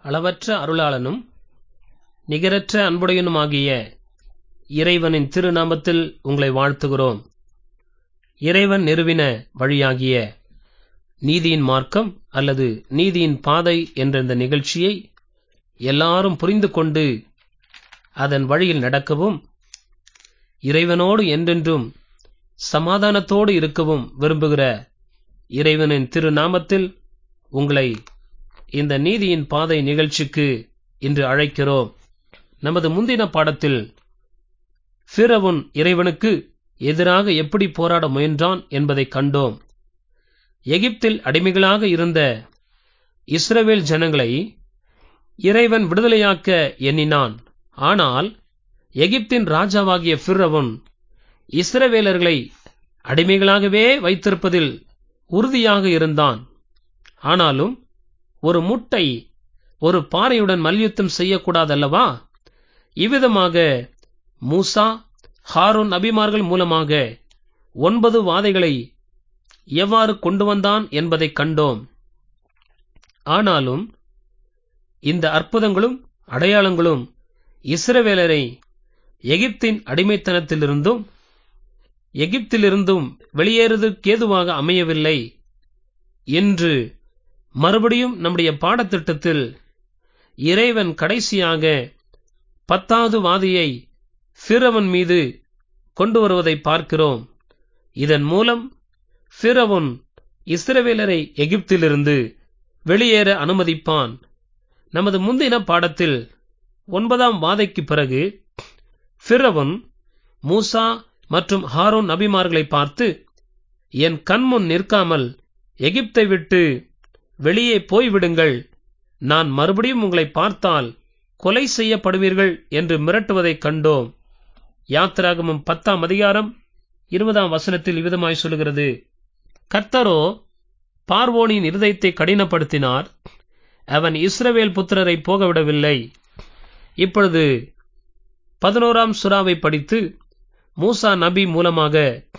அளவற்ற அருளாளனும் நிகரற்ற அன்புடையனுமாகிய இறைவனின் திருநாமத்தில் உங்களை வாழ்த்துகிறோம் இறைவன் நிறுவின வழியாகிய நீதியின் மார்க்கம் அல்லது நீதியின் பாதை என்ற இந்த நிகழ்ச்சியை எல்லாரும் புரிந்து கொண்டு அதன் வழியில் நடக்கவும் இறைவனோடு என்றென்றும் சமாதானத்தோடு இருக்கவும் விரும்புகிற இறைவனின் திருநாமத்தில் உங்களை இந்த நீதியின் பாதை நிகழ்ச்சிக்கு இன்று அழைக்கிறோம் நமது முந்தின பாடத்தில் ஃபிரவுன் இறைவனுக்கு எதிராக எப்படி போராட முயன்றான் என்பதை கண்டோம் எகிப்தில் அடிமைகளாக இருந்த இஸ்ரவேல் ஜனங்களை இறைவன் விடுதலையாக்க எண்ணினான் ஆனால் எகிப்தின் ராஜாவாகிய ஃபிரவுன் இஸ்ரவேலர்களை அடிமைகளாகவே வைத்திருப்பதில் உறுதியாக இருந்தான் ஆனாலும் ஒரு முட்டை ஒரு பாறையுடன் மல்யுத்தம் செய்யக்கூடாதல்லவா இவ்விதமாக மூசா ஹாரூன் நபிமார்கள் மூலமாக ஒன்பது வாதைகளை எவ்வாறு கொண்டு வந்தான் என்பதை கண்டோம் ஆனாலும் இந்த அற்புதங்களும் அடையாளங்களும் இஸ்ரவேலரை எகிப்தின் அடிமைத்தனத்திலிருந்தும் எகிப்திலிருந்தும் வெளியேறுவதற்கேதுவாக அமையவில்லை என்று மறுபடியும் நம்முடைய பாடத்திட்டத்தில் இறைவன் கடைசியாக பத்தாவது வாதியை ஃபிரவன் மீது கொண்டு வருவதை பார்க்கிறோம் இதன் மூலம் ஃபிரவுன் இஸ்ரவேலரை எகிப்திலிருந்து வெளியேற அனுமதிப்பான் நமது முந்தின பாடத்தில் ஒன்பதாம் வாதைக்கு பிறகு ஃபிரவுன் மூசா மற்றும் ஹாரோன் நபிமார்களை பார்த்து என் கண்முன் நிற்காமல் எகிப்தை விட்டு வெளியே போய்விடுங்கள் நான் மறுபடியும் உங்களை பார்த்தால் கொலை செய்யப்படுவீர்கள் என்று மிரட்டுவதைக் கண்டோம் யாத்திராகமும் பத்தாம் அதிகாரம் இருபதாம் வசனத்தில் இவ்விதமாய் சொல்கிறது கர்த்தரோ பார்வோனின் இருதயத்தை கடினப்படுத்தினார் அவன் இஸ்ரவேல் புத்திரரை போகவிடவில்லை இப்பொழுது பதினோராம் சுறாவை படித்து மூசா நபி மூலமாக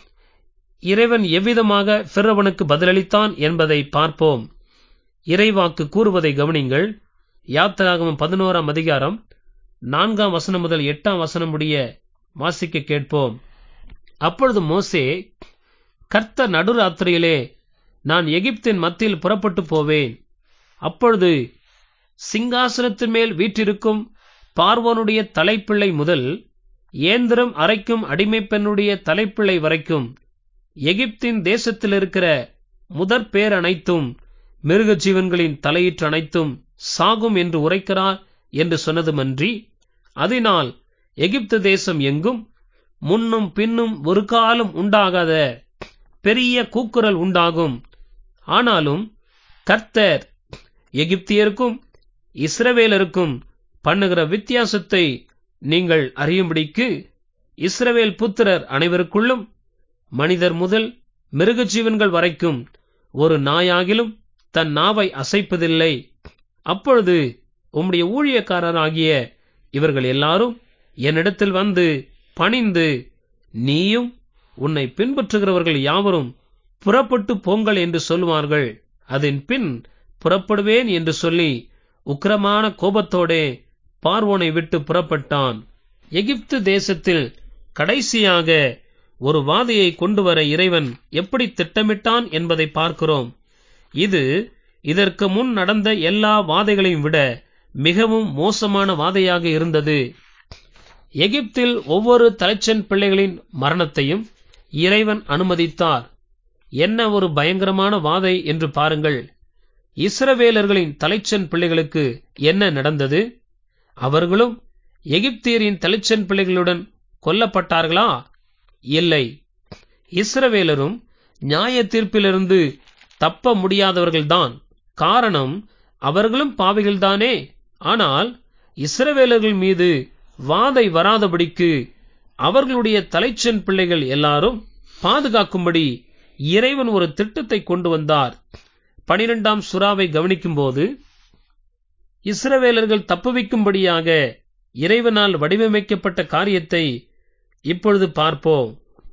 இறைவன் எவ்விதமாக பிறவனுக்கு பதிலளித்தான் என்பதை பார்ப்போம் இறைவாக்கு கூறுவதை கவனிங்கள் யாத்திராகமம் பதினோராம் அதிகாரம் நான்காம் வசனம் முதல் எட்டாம் வசனம் முடிய வாசிக்க கேட்போம் அப்பொழுது மோசே கர்த்த நடுராத்திரியிலே நான் எகிப்தின் மத்தியில் புறப்பட்டு போவேன் அப்பொழுது சிங்காசனத்தின் மேல் வீற்றிருக்கும் பார்வோனுடைய தலைப்பிள்ளை முதல் ஏந்திரம் அரைக்கும் அடிமைப்பெண்ணுடைய தலைப்பிள்ளை வரைக்கும் எகிப்தின் தேசத்தில் இருக்கிற முதற் பேர் அனைத்தும் மிருக ஜீவன்களின் தலையீற்று அனைத்தும் சாகும் என்று உரைக்கிறார் என்று சொன்னதுமன்றி அதனால் எகிப்து தேசம் எங்கும் முன்னும் பின்னும் ஒரு காலம் உண்டாகாத பெரிய கூக்குரல் உண்டாகும் ஆனாலும் கர்த்தர் எகிப்தியருக்கும் இஸ்ரவேலருக்கும் பண்ணுகிற வித்தியாசத்தை நீங்கள் அறியும்படிக்கு இஸ்ரவேல் புத்திரர் அனைவருக்குள்ளும் மனிதர் முதல் மிருக ஜீவன்கள் வரைக்கும் ஒரு நாயாகிலும் தன் நாவை அசைப்பதில்லை அப்பொழுது உம்முடைய ஊழியக்காரராகிய இவர்கள் எல்லாரும் என்னிடத்தில் வந்து பணிந்து நீயும் உன்னை பின்பற்றுகிறவர்கள் யாவரும் புறப்பட்டு போங்கள் என்று சொல்லுவார்கள் அதன் பின் புறப்படுவேன் என்று சொல்லி உக்கிரமான கோபத்தோடே பார்வோனை விட்டு புறப்பட்டான் எகிப்து தேசத்தில் கடைசியாக ஒரு வாதையை கொண்டு வர இறைவன் எப்படி திட்டமிட்டான் என்பதை பார்க்கிறோம் இது இதற்கு முன் நடந்த எல்லா வாதைகளையும் விட மிகவும் மோசமான வாதையாக இருந்தது எகிப்தில் ஒவ்வொரு தலைச்சன் பிள்ளைகளின் மரணத்தையும் இறைவன் அனுமதித்தார் என்ன ஒரு பயங்கரமான வாதை என்று பாருங்கள் இஸ்ரவேலர்களின் தலைச்சன் பிள்ளைகளுக்கு என்ன நடந்தது அவர்களும் எகிப்தியரின் தலைச்சன் பிள்ளைகளுடன் கொல்லப்பட்டார்களா இல்லை இஸ்ரவேலரும் நியாய தீர்ப்பிலிருந்து தப்ப முடியாதவர்கள்தான் காரணம் அவர்களும் பாவிகள்தானே ஆனால் இஸ்ரவேலர்கள் மீது வாதை வராதபடிக்கு அவர்களுடைய தலைச்சன் பிள்ளைகள் எல்லாரும் பாதுகாக்கும்படி இறைவன் ஒரு திட்டத்தை கொண்டு வந்தார் பனிரெண்டாம் சுறாவை கவனிக்கும்போது இஸ்ரவேலர்கள் தப்புவிக்கும்படியாக இறைவனால் வடிவமைக்கப்பட்ட காரியத்தை இப்பொழுது பார்ப்போம்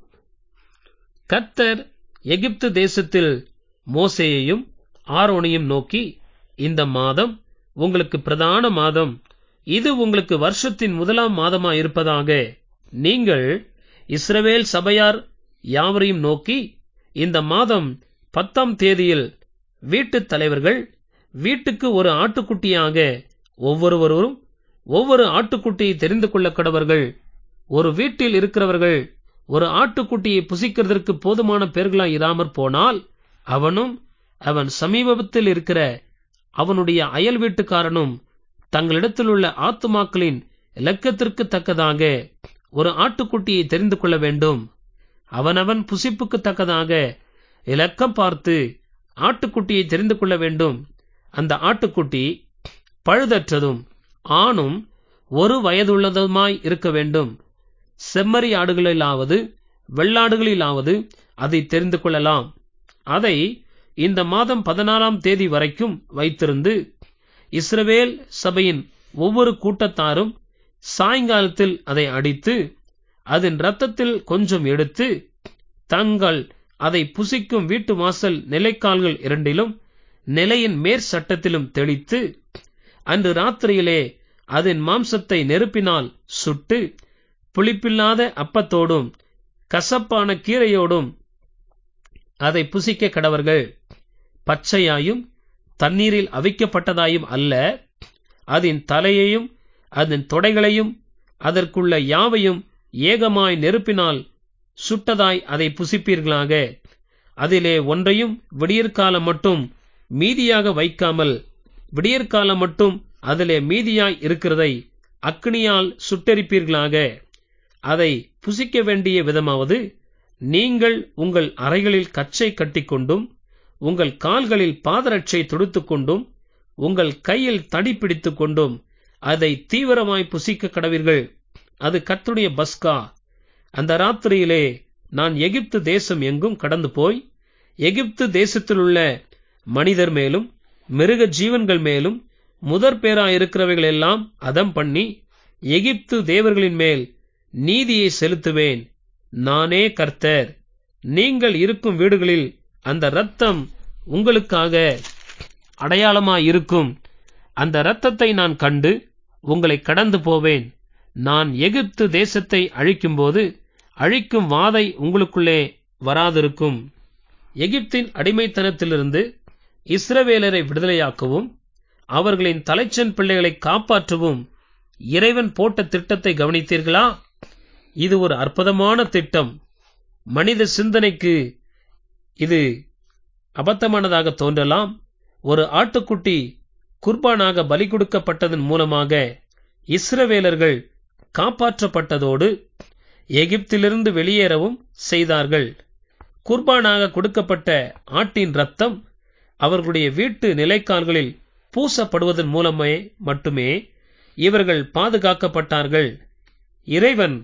கர்த்தர் எகிப்து தேசத்தில் மோசேயையும் ஆரோனையும் நோக்கி இந்த மாதம் உங்களுக்கு பிரதான மாதம் இது உங்களுக்கு வருஷத்தின் முதலாம் மாதமா இருப்பதாக நீங்கள் இஸ்ரவேல் சபையார் யாவரையும் நோக்கி இந்த மாதம் பத்தாம் தேதியில் வீட்டுத் தலைவர்கள் வீட்டுக்கு ஒரு ஆட்டுக்குட்டியாக ஒவ்வொருவரும் ஒவ்வொரு ஆட்டுக்குட்டியை தெரிந்து கொள்ள கடவர்கள் ஒரு வீட்டில் இருக்கிறவர்கள் ஒரு ஆட்டுக்குட்டியை புசிக்கிறதற்கு போதுமான பேர்களாய் இராமற் போனால் அவனும் அவன் சமீபத்தில் இருக்கிற அவனுடைய அயல் வீட்டுக்காரனும் தங்களிடத்தில் உள்ள ஆத்துமாக்களின் இலக்கத்திற்கு தக்கதாக ஒரு ஆட்டுக்குட்டியை தெரிந்து கொள்ள வேண்டும் அவனவன் புசிப்புக்கு தக்கதாக இலக்கம் பார்த்து ஆட்டுக்குட்டியை தெரிந்து கொள்ள வேண்டும் அந்த ஆட்டுக்குட்டி பழுதற்றதும் ஆணும் ஒரு வயதுள்ளதுமாய் இருக்க வேண்டும் செம்மறி ஆடுகளிலாவது வெள்ளாடுகளிலாவது அதை தெரிந்து கொள்ளலாம் அதை இந்த மாதம் பதினாலாம் தேதி வரைக்கும் வைத்திருந்து இஸ்ரவேல் சபையின் ஒவ்வொரு கூட்டத்தாரும் சாயங்காலத்தில் அதை அடித்து அதன் இரத்தத்தில் கொஞ்சம் எடுத்து தங்கள் அதை புசிக்கும் வீட்டு வாசல் நிலைக்கால்கள் இரண்டிலும் நிலையின் மேற் சட்டத்திலும் தெளித்து அன்று ராத்திரியிலே அதன் மாம்சத்தை நெருப்பினால் சுட்டு புளிப்பில்லாத அப்பத்தோடும் கசப்பான கீரையோடும் அதை புசிக்க கடவர்கள் பச்சையாயும் தண்ணீரில் அவிக்கப்பட்டதாயும் அல்ல அதன் தலையையும் அதன் தொடைகளையும் அதற்குள்ள யாவையும் ஏகமாய் நெருப்பினால் சுட்டதாய் அதை புசிப்பீர்களாக அதிலே ஒன்றையும் விடியற்காலம் மட்டும் மீதியாக வைக்காமல் விடியற்காலம் மட்டும் அதிலே மீதியாய் இருக்கிறதை அக்னியால் சுட்டெரிப்பீர்களாக அதை புசிக்க வேண்டிய விதமாவது நீங்கள் உங்கள் அறைகளில் கச்சை கட்டிக்கொண்டும் உங்கள் கால்களில் பாதரட்சை தொடுத்துக் கொண்டும் உங்கள் கையில் தடி பிடித்துக் கொண்டும் அதை தீவிரமாய் புசிக்க கடவீர்கள் அது கர்த்தருடைய பஸ்கா அந்த ராத்திரியிலே நான் எகிப்து தேசம் எங்கும் கடந்து போய் எகிப்து தேசத்திலுள்ள மனிதர் மேலும் மிருக ஜீவன்கள் மேலும் முதற் பேராயிருக்கிறவைகள் எல்லாம் அதம் பண்ணி எகிப்து தேவர்களின் மேல் நீதியை செலுத்துவேன் நானே கர்த்தர் நீங்கள் இருக்கும் வீடுகளில் அந்த இரத்தம் உங்களுக்காக அடையாளமாயிருக்கும் அந்த இரத்தத்தை நான் கண்டு உங்களை கடந்து போவேன் நான் எகிப்து தேசத்தை அழிக்கும்போது அழிக்கும் வாதை உங்களுக்குள்ளே வராதிருக்கும் எகிப்தின் அடிமைத்தனத்திலிருந்து இஸ்ரவேலரை விடுதலையாக்கவும் அவர்களின் தலைச்சன் பிள்ளைகளை காப்பாற்றவும் இறைவன் போட்ட திட்டத்தை கவனித்தீர்களா இது ஒரு அற்புதமான திட்டம் மனித சிந்தனைக்கு இது அபத்தமானதாக தோன்றலாம் ஒரு ஆட்டுக்குட்டி குர்பானாக பலி கொடுக்கப்பட்டதன் மூலமாக இஸ்ரவேலர்கள் காப்பாற்றப்பட்டதோடு எகிப்திலிருந்து வெளியேறவும் செய்தார்கள் குர்பானாக கொடுக்கப்பட்ட ஆட்டின் ரத்தம் அவர்களுடைய வீட்டு நிலைக்கால்களில் பூசப்படுவதன் மூலமே மட்டுமே இவர்கள் பாதுகாக்கப்பட்டார்கள் இறைவன்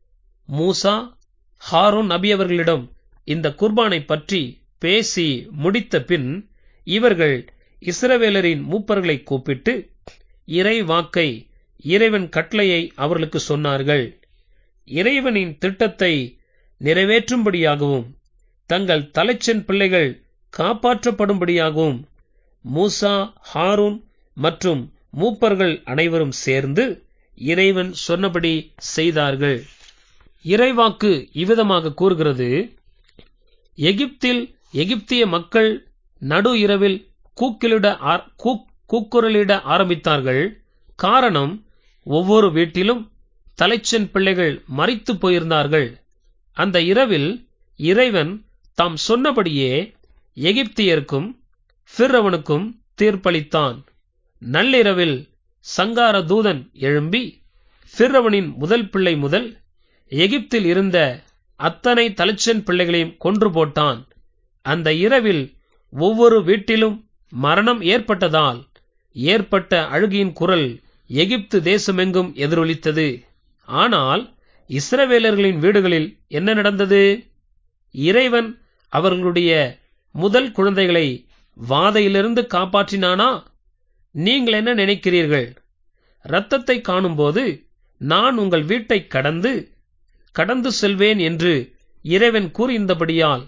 மூசா ஹாரோன் நபி அவர்களிடம் இந்த குர்பானை பற்றி பேசி முடித்த பின் இவர்கள் இஸ்ரவேலரின் மூப்பர்களை கூப்பிட்டு இறை வாக்கை இறைவன் கட்டளையை அவர்களுக்கு சொன்னார்கள் இறைவனின் திட்டத்தை நிறைவேற்றும்படியாகவும் தங்கள் தலைச்சன் பிள்ளைகள் காப்பாற்றப்படும்படியாகவும் மூசா ஹாரூன் மற்றும் மூப்பர்கள் அனைவரும் சேர்ந்து இறைவன் சொன்னபடி செய்தார்கள் இறைவாக்கு இவ்விதமாக கூறுகிறது எகிப்தில் எகிப்திய மக்கள் நடு இரவில் கூக்கிலிட ஆர்- கூக்- கூக்குரலிட ஆரம்பித்தார்கள் காரணம் ஒவ்வொரு வீட்டிலும் தலைச்சன் பிள்ளைகள் மரித்து போயிருந்தார்கள் அந்த இரவில் இறைவன் தாம் சொன்னபடியே எகிப்தியருக்கும் ஃபிர்அவனுக்கும் தீர்ப்பளித்தான் நள்ளிரவில் சங்கார தூதன் எழும்பி ஃபிர்அவனின் முதல் பிள்ளை முதல் எகிப்தில் இருந்த அத்தனை தலைச்சன் பிள்ளைகளையும் கொன்று போட்டான் அந்த இரவில் ஒவ்வொரு வீட்டிலும் மரணம் ஏற்பட்டதால் ஏற்பட்ட அழுகையின் குரல் எகிப்து தேசமெங்கும் எதிரொலித்தது ஆனால் இஸ்ரவேலர்களின் வீடுகளில் என்ன நடந்தது இறைவன் அவர்களுடைய முதல் குழந்தைகளை வாதையிலிருந்து காப்பாற்றினானா நீங்கள் என்ன நினைக்கிறீர்கள் இரத்தத்தை காணும்போது நான் உங்கள் வீட்டை கடந்து கடந்து செல்வேன் என்று இறைவன் கூறியிருந்தபடியால்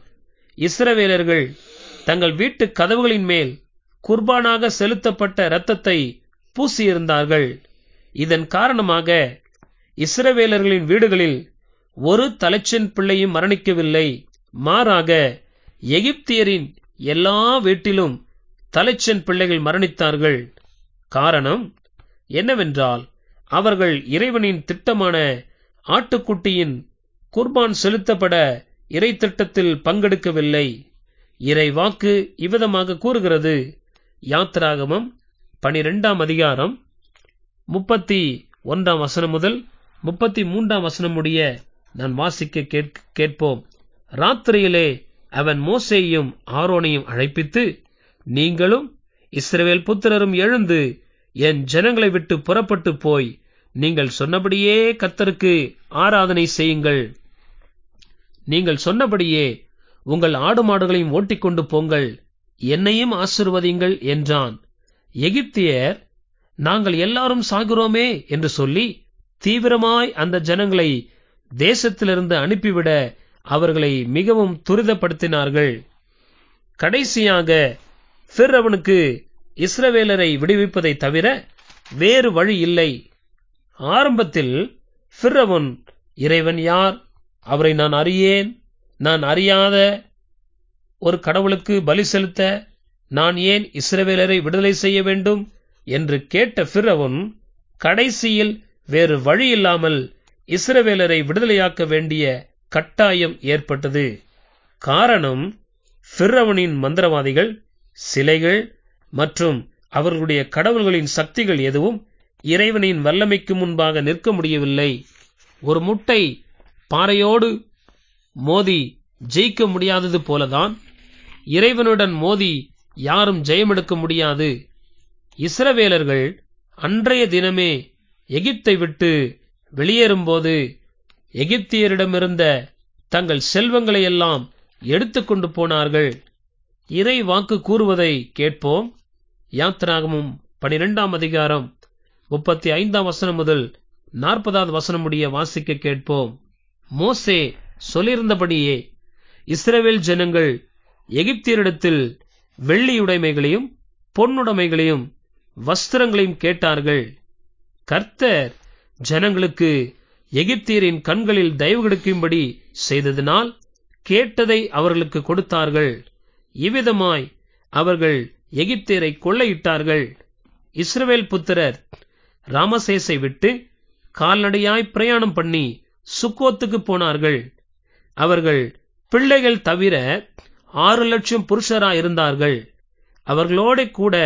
இஸ்ரவேலர்கள் தங்கள் வீட்டு கதவுகளின் மேல் குர்பானாக செலுத்தப்பட்ட இரத்தத்தை பூசியிருந்தார்கள் இதன் காரணமாக இஸ்ரவேலர்களின் வீடுகளில் ஒரு தலைச்சன் பிள்ளையும் மரணிக்கவில்லை மாறாக எகிப்தியரின் எல்லா வீட்டிலும் தலைச்சன் பிள்ளைகள் மரணித்தார்கள் காரணம் என்னவென்றால் அவர்கள் இறைவனின் திட்டமான ஆட்டுக்குட்டியின் குர்பான் செலுத்தப்பட இறை திட்டத்தில் பங்கெடுக்கவில்லை இறை வாக்கு இவ்விதமாக கூறுகிறது யாத்திராகமம் பனிரெண்டாம் அதிகாரம் முப்பத்தி ஒன்றாம் வசனம் முதல் முப்பத்தி மூன்றாம் வசனம் முடிய நான் வாசிக்க கேட்க- கேட்போம் ராத்திரியிலே அவன் மோசேயும் ஆரோனையும் அழைப்பித்து நீங்களும் இஸ்ரவேல் புத்திரரும் எழுந்து என் ஜனங்களை விட்டு புறப்பட்டு போய் நீங்கள் சொன்னபடியே கர்த்தருக்கு ஆராதனை செய்யுங்கள் நீங்கள் சொன்னபடியே உங்கள் ஆடு மாடுகளையும் ஓட்டிக்கொண்டு போங்கள் என்னையும் ஆசிர்வதிங்கள் என்றான் எகிப்தியர் நாங்கள் எல்லாரும் சாகிறோமே என்று சொல்லி தீவிரமாய் அந்த ஜனங்களை தேசத்திலிருந்து அனுப்பிவிட அவர்களை மிகவும் துரிதப்படுத்தினார்கள் கடைசியாக ஃபிர்அவனுக்கு இஸ்ரவேலரை விடுவிப்பதை தவிர வேறு வழி இல்லை ஆரம்பத்தில் ஃபிர்அவன் இறைவன் யார் அவரை நான் அறியேன் நான் அறியாத ஒரு கடவுளுக்கு பலி செலுத்த நான் ஏன் இஸ்ரவேலரை விடுதலை செய்ய வேண்டும் என்று கேட்ட ஃபிர்அவன் கடைசியில் வேறு வழி இல்லாமல் இஸ்ரவேலரை விடுதலையாக்க வேண்டிய கட்டாயம் ஏற்பட்டது காரணம் ஃபிர்அவனின் மந்திரவாதிகள் சிலைகள் மற்றும் அவர்களுடைய கடவுள்களின் சக்திகள் எதுவும் இறைவனின் வல்லமைக்கு முன்பாக நிற்க முடியவில்லை ஒரு முட்டை பாறையோடு மோதி ஜெயிக்க முடியாதது போலதான் இறைவனுடன் மோதி யாரும் ஜெயமெடுக்க முடியாது இஸ்ரவேலர்கள் அன்றைய தினமே எகிப்தை விட்டு வெளியேறும்போது எகிப்தியரிடமிருந்த தங்கள் செல்வங்களை எல்லாம் எடுத்துக்கொண்டு போனார்கள் இறை வாக்கு கூறுவதை கேட்போம் யாத்திராகமும் பனிரெண்டாம் அதிகாரம் முப்பத்தி ஐந்தாம் வசனம் முதல் நாற்பதாவது வசனம் முடிய வாசிக்க கேட்போம் மோசே சொல்லியிருந்தபடியே இஸ்ரவேல் ஜனங்கள் எகிப்தியரிடத்தில் வெள்ளியுடைமைகளையும் பொன்னுடைமைகளையும் வஸ்திரங்களையும் கேட்டார்கள் கர்த்தர் ஜனங்களுக்கு எகிப்தியரின் கண்களில் தயவு கிடைக்கும்படி செய்ததினால் கேட்டதை அவர்களுக்கு கொடுத்தார்கள் இவ்விதமாய் அவர்கள் எகிப்தியரை கொள்ளையிட்டார்கள் இஸ்ரவேல் புத்திரர் ராமசேசை விட்டு கால்நடையாய் பிரயாணம் பண்ணி சுக்கோத்துக்கு போனார்கள் அவர்கள் பிள்ளைகள் தவிர ஆறு லட்சம் புருஷராய் இருந்தார்கள் அவர்களோட கூட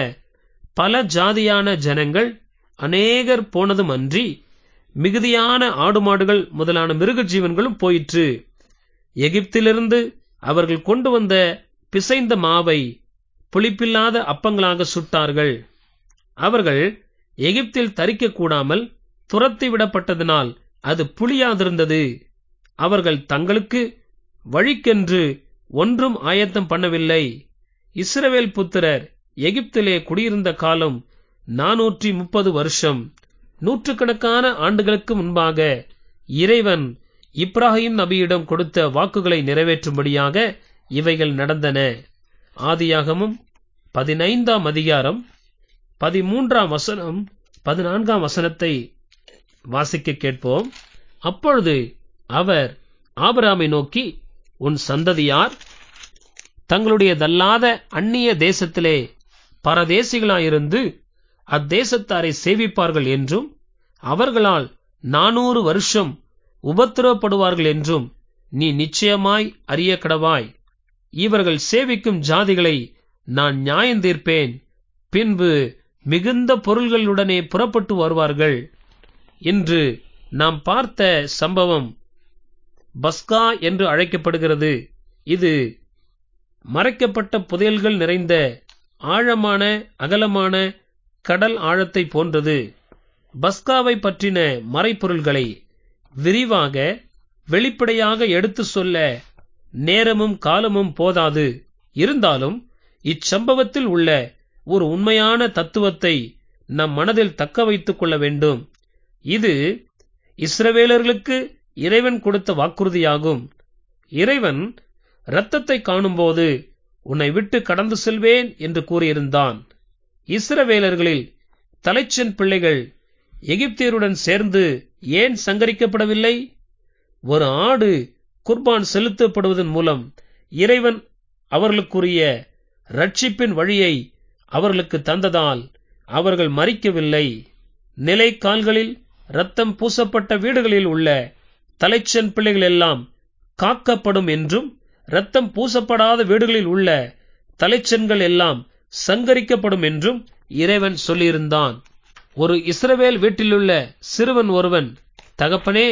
பல ஜாதியான ஜனங்கள் அநேகர் போனதும் அன்றி மிகுதியான ஆடு மாடுகள் முதலான மிருக ஜீவன்களும் போயிற்று எகிப்திலிருந்து அவர்கள் கொண்டு வந்த பிசைந்த மாவை புளிப்பில்லாத அப்பங்களாக சுட்டார்கள் அவர்கள் எகிப்தில் தரிக்க கூடாமல் துரத்தி விடப்பட்டதனால் அது புளியாதிருந்தது அவர்கள் தங்களுக்கு வழிக்கென்று ஒன்றும் ஆயத்தம் பண்ணவில்லை இஸ்ரவேல் புத்திரர் எகிப்திலே குடியிருந்த காலம் நானூற்றி முப்பது வருஷம் நூற்றுக்கணக்கான ஆண்டுகளுக்கு முன்பாக இறைவன் இப்ராஹிம் நபியிடம் கொடுத்த வாக்குகளை நிறைவேற்றும்படியாக இவைகள் நடந்தன ஆதியாகமும் பதினைந்தாம் அதிகாரம் பதிமூன்றாம் வசனம் பதினான்காம் வசனத்தை வாசிக்க கேட்போம் அப்பொழுது அவர் ஆபிராமை நோக்கி உன் சந்ததியார் தங்களுடையதல்லாத அந்நிய தேசத்திலே பரதேசிகளாயிருந்து அத்தேசத்தாரை சேவிப்பார்கள் என்றும் அவர்களால் நானூறு வருஷம் உபத்திரவப்படுவார்கள் என்றும் நீ நிச்சயமாய் அறிய கடவாய் இவர்கள் சேவிக்கும் ஜாதிகளை நான் நியாயந்தீர்ப்பேன் பின்பு மிகுந்த பொருள்களுடனே புறப்பட்டு வருவார்கள் இன்று நாம் பார்த்த சம்பவம் பஸ்கா என்று அழைக்கப்படுகிறது இது மறைக்கப்பட்ட புதையல்கள் நிறைந்த ஆழமான அகலமான கடல் ஆழத்தை போன்றது பஸ்காவை பற்றின மறைப்பொருள்களை விரிவாக வெளிப்படையாக எடுத்து சொல்ல நேரமும் காலமும் போதாது இருந்தாலும் இச்சம்பவத்தில் உள்ள ஒரு உண்மையான தத்துவத்தை நம் மனதில் தக்க வைத்துக் கொள்ள வேண்டும் இது இஸ்ரவேலர்களுக்கு இறைவன் கொடுத்த வாக்குறுதியாகும் இறைவன் இரத்தத்தை காணும்போது உன்னை விட்டு கடந்து செல்வேன் என்று கூறியிருந்தான் இஸ்ரவேலர்களில் தலைச்சன் பிள்ளைகள் எகிப்தியருடன் சேர்ந்து ஏன் சங்கரிக்கப்படவில்லை ஒரு ஆடு குர்பான் செலுத்தப்படுவதன் மூலம் இறைவன் அவர்களுக்குரிய ரட்சிப்பின் வழியை அவர்களுக்கு தந்ததால் அவர்கள் மறிக்கவில்லை நிலை கால்களில் ரத்தம் பூசப்பட்ட வீடுகளில் உள்ள தலைச்சன் பிள்ளைகள் எல்லாம் காக்கப்படும் என்றும் ரத்தம் பூசப்படாத வீடுகளில் உள்ள தலைச்சன்கள் எல்லாம் சங்கரிக்கப்படும் என்றும் இறைவன் சொல்லியிருந்தான் ஒரு இஸ்ரவேல் வீட்டிலுள்ள சிறுவன் ஒருவன் தகப்பனே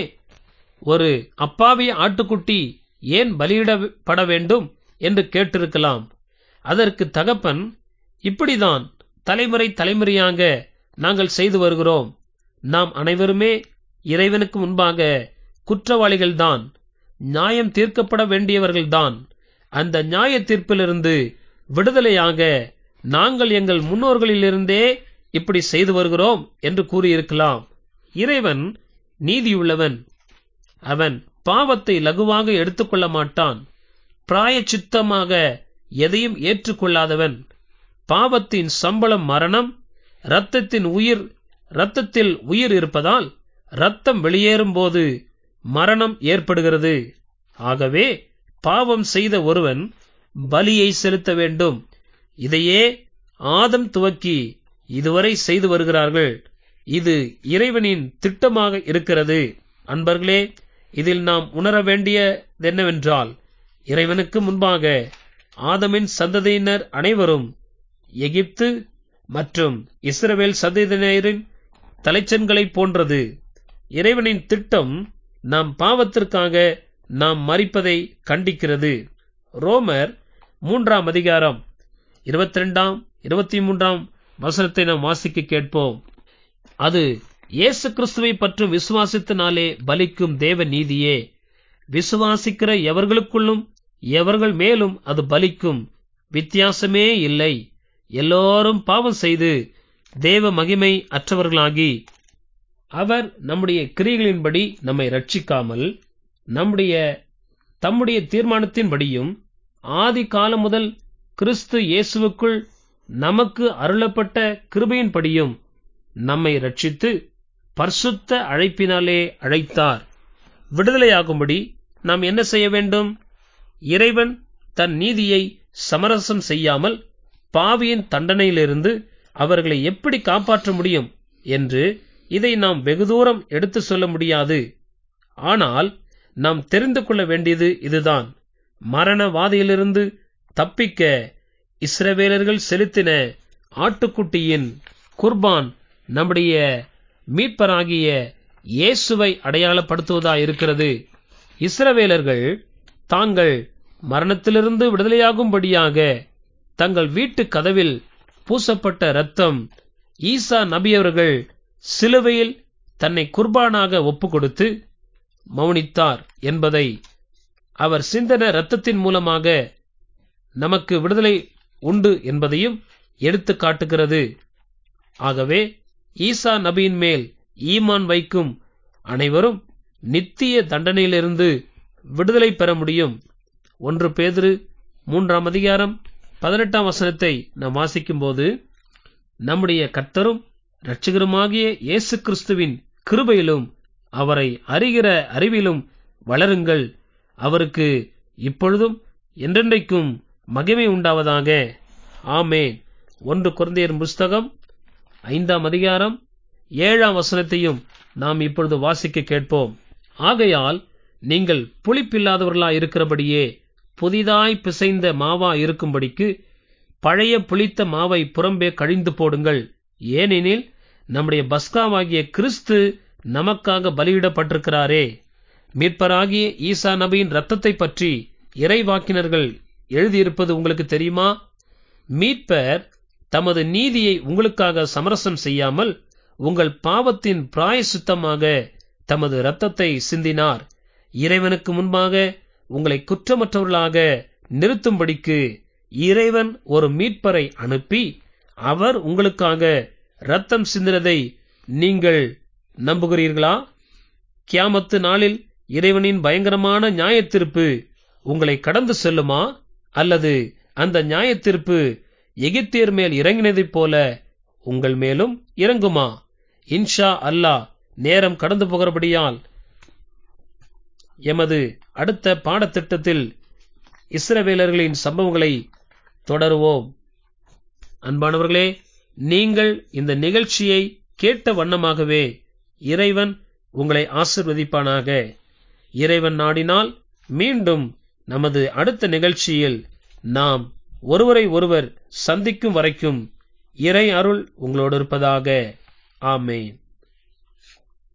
ஒரு அப்பாவிய ஆட்டுக்குட்டி ஏன் பலியிடப்பட வேண்டும் என்று கேட்டிருக்கலாம் அதற்கு தகப்பன் இப்படிதான் தலைமுறை தலைமுறையாக நாங்கள் செய்து வருகிறோம் நாம் அனைவருமே இறைவனுக்கு முன்பாக குற்றவாளிகள்தான் நியாயம் தீர்க்கப்பட வேண்டியவர்கள்தான் அந்த நியாய தீர்ப்பிலிருந்து விடுதலையாக நாங்கள் எங்கள் முன்னோர்களிலிருந்தே இப்படி செய்து வருகிறோம் என்று கூறியிருக்கலாம் இறைவன் நீதியுள்ளவன் அவன் பாவத்தை லகுவாக எடுத்துக்கொள்ள மாட்டான் பிராயச்சித்தமாக எதையும் ஏற்றுக்கொள்ளாதவன் பாவத்தின் சம்பளம் மரணம் இரத்தத்தின் உயிர் இரத்தத்தில் உயிர் இருப்பதால் இரத்தம் வெளியேறும் போது மரணம் ஏற்படுகிறது ஆகவே பாவம் செய்த ஒருவன் பலியை செலுத்த வேண்டும் இதையே ஆதம் துவக்கி இதுவரை செய்து வருகிறார்கள் இது இறைவனின் திட்டமாக இருக்கிறது அன்பர்களே இதில் நாம் உணர வேண்டியதென்னவென்றால் இறைவனுக்கு முன்பாக ஆதமின் சந்ததியினர் அனைவரும் எகிப்து மற்றும் இஸ்ரவேல் சந்ததியினரின் தலைச்சன்களைப் போன்றது இறைவனின் திட்டம் நாம் பாவத்திற்காக நாம் மறிப்பதை கண்டிக்கிறது ரோமர் மூன்றாம் அதிகாரம் இருபத்தி ரெண்டாம் இருபத்தி மூன்றாம் வசனத்தை நாம் வாசிக்க கேட்போம் அது இயேசு கிறிஸ்துவை பற்றும் விசுவாசத்தினாலே பலிக்கும் தேவ நீதியே விசுவாசிக்கிற எவர்களுக்குள்ளும் எவர்கள் மேலும் அது பலிக்கும் வித்தியாசமே இல்லை எல்லோரும் பாவம் செய்து தேவ மகிமை அற்றவர்களாகி அவர் நம்முடைய கிரியைகளின்படி நம்மை ரட்சிக்காமல் நம்முடைய தம்முடைய தீர்மானத்தின்படியும் ஆதி காலம் முதல் கிறிஸ்து இயேசுவுக்குள் நமக்கு அருளப்பட்ட கிருபையின்படியும் நம்மை ரட்சித்து பரிசுத்த அழைப்பினாலே அழைத்தார் விடுதலையாகும்படி நாம் என்ன செய்ய வேண்டும் இறைவன் தன் நீதியை சமரசம் செய்யாமல் பாவியின் தண்டனையிலிருந்து அவர்களை எப்படி காப்பாற்ற முடியும் என்று இதை நாம் வெகு தூரம் எடுத்து சொல்ல முடியாது ஆனால் நாம் தெரிந்து கொள்ள வேண்டியது இதுதான் மரணவாதியிலிருந்து தப்பிக்க இஸ்ரவேலர்கள் செலுத்தின ஆட்டுக்குட்டியின் குர்பான் நம்முடைய மீட்பராகிய இயேசுவை அடையாளப்படுத்துவதாயிருக்கிறது இஸ்ரவேலர்கள் தாங்கள் மரணத்திலிருந்து விடுதலையாகும்படியாக தங்கள் வீட்டு கதவில் பூசப்பட்ட இரத்தம் ஈசா நபியவர்கள் சிலுவையில் தன்னை குர்பானாக ஒப்பு கொடுத்து மௌனித்தார் என்பதை அவர் சிந்தன இரத்தத்தின் மூலமாக நமக்கு விடுதலை உண்டு என்பதையும் எடுத்து காட்டுகிறது ஆகவே ஈசா நபியின் மேல் ஈமான் வைக்கும் அனைவரும் நித்திய தண்டனையிலிருந்து விடுதலை பெற முடியும் ஒன்று பேதிரு மூன்றாம் அதிகாரம் பதினெட்டாம் வசனத்தை நாம் வாசிக்கும்போது நம்முடைய கர்த்தரும் இரட்சகருமாகிய இயேசு கிறிஸ்துவின் கிருபையிலும் அவரை அறிகிற அறிவிலும் வளருங்கள் அவருக்கு இப்பொழுதும் என்றென்றைக்கும் மகிமை உண்டாவதாக ஆமேன் ஒன்று குழந்தையர் புஸ்தகம் ஐந்தாம் அதிகாரம் ஏழாம் வசனத்தையும் நாம் இப்பொழுது வாசிக்க கேட்போம் ஆகையால் நீங்கள் புளிப்பில்லாதவர்களாய் இருக்கிறபடியே புதிதாய் பிசைந்த மாவா இருக்கும்படிக்கு பழைய புளித்த மாவை புறம்பே கழிந்து போடுங்கள் ஏனெனில் நம்முடைய பஸ்காவாகிய கிறிஸ்து நமக்காக பலியிடப்பட்டிருக்கிறாரே மீட்பராகிய ஈசா நபியின் ரத்தத்தை பற்றி இறைவாக்கினர்கள் எழுதியிருப்பது உங்களுக்கு தெரியுமா மீட்பர் தமது நீதியை உங்களுக்காக சமரசம் செய்யாமல் உங்கள் பாவத்தின் பிராயசித்தமாக தமது இரத்தத்தை சிந்தினார் இறைவனுக்கு முன்பாக உங்களை குற்றமற்றவர்களாக நிறுத்தும்படிக்கு இறைவன் ஒரு மீட்பரை அனுப்பி அவர் உங்களுக்காக ரத்தம் சிந்தினதை நீங்கள் நம்புகிறீர்களா கியாமத்து நாளில் இறைவனின் பயங்கரமான நியாயத்தீர்ப்பு உங்களை கடந்து செல்லுமா அல்லது அந்த நியாயத்தீர்ப்பு எகிப்தியர் மேல் இறங்கினதைப் போல உங்கள் மேலும் இறங்குமா இன்ஷா அல்லாஹ் நேரம் கடந்து போகிறபடியால் எமது அடுத்த பாடத்திட்டத்தில் இஸ்ரவேலர்களின் சம்பவங்களை தொடருவோம் அன்பானவர்களே நீங்கள் இந்த நிகழ்ச்சியை கேட்ட வண்ணமாகவே இறைவன் உங்களை ஆசிர்வதிப்பானாக இறைவன் நாடினால் மீண்டும் நமது அடுத்த நிகழ்ச்சியில் நாம் ஒருவரை ஒருவர் சந்திக்கும் வரைக்கும் இறை அருள் உங்களோடு இருப்பதாக ஆமேன்